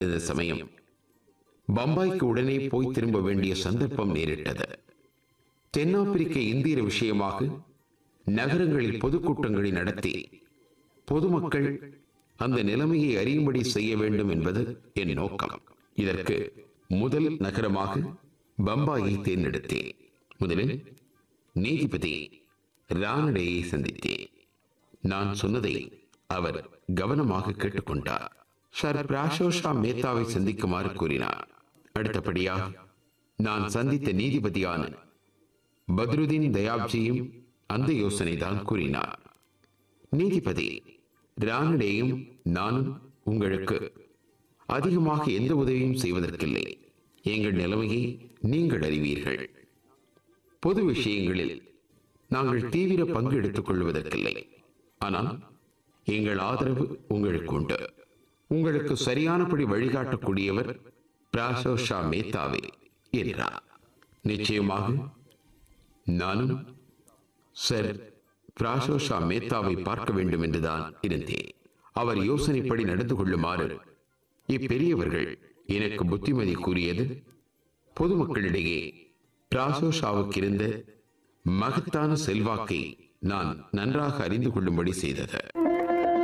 இந்த சமயம் பம்பாய்க்கு உடனே போய் திரும்ப வேண்டிய சந்தர்ப்பம் நேரிட்டது தென்னாப்பிரிக்க இந்தியர் விஷயமாக நகரங்களில் பொதுக்கூட்டங்களை நடத்தி பொதுமக்கள் அந்த நிலைமையை அறியும்படி செய்ய வேண்டும் என்பது என் நோக்கம் இதற்கு முதல் நகரமாக பம்பாயை தேர்ந்தெடுத்தேன் முதலில் நீதிபதி ரானடையை சந்தித்தேன் நான் சொன்னதை அவர் கவனமாக கேட்டுக்கொண்டார் சர் பிராஷோஷா மேத்தாவை சந்திக்குமாறு கூறினார் அடுத்தபடியாக நான் சந்தித்த நீதிபதியான பத்ருதீன் தயாப்ஜியும் அந்த யோசனை தான் கூறினார் நீதிபதி ரானடேயும் நானும் உங்களுக்கு அதிகமாக எந்த உதவியும் செய்வதற்கில்லை எங்கள் நிலைமையை நீங்கள் அறிவீர்கள் பொது விஷயங்களில் நாங்கள் தீவிர பங்கு எடுத்துக் கொள்வதற்கில்லை ஆனால் எங்கள் ஆதரவு உங்களுக்கு உண்டு உங்களுக்கு சரியானபடி வழிகாட்டக்கூடியவர் பிராசோஷா மேத்தாவே என்றார் நிச்சயமாக நானும் சர் பிராசோஷா மேத்தாவை பார்க்க வேண்டும் என்றுதான் இருந்தேன் அவர் யோசனைப்படி நடந்து கொள்ளுமாறு இப்பெரியவர்கள் எனக்கு புத்திமதி கூறியது பொதுமக்களிடையே பிராசோஷாவுக்கு இருந்த மகத்தான செல்வாக்கை நான் நன்றாக அறிந்து கொள்ளும்படி செய்தது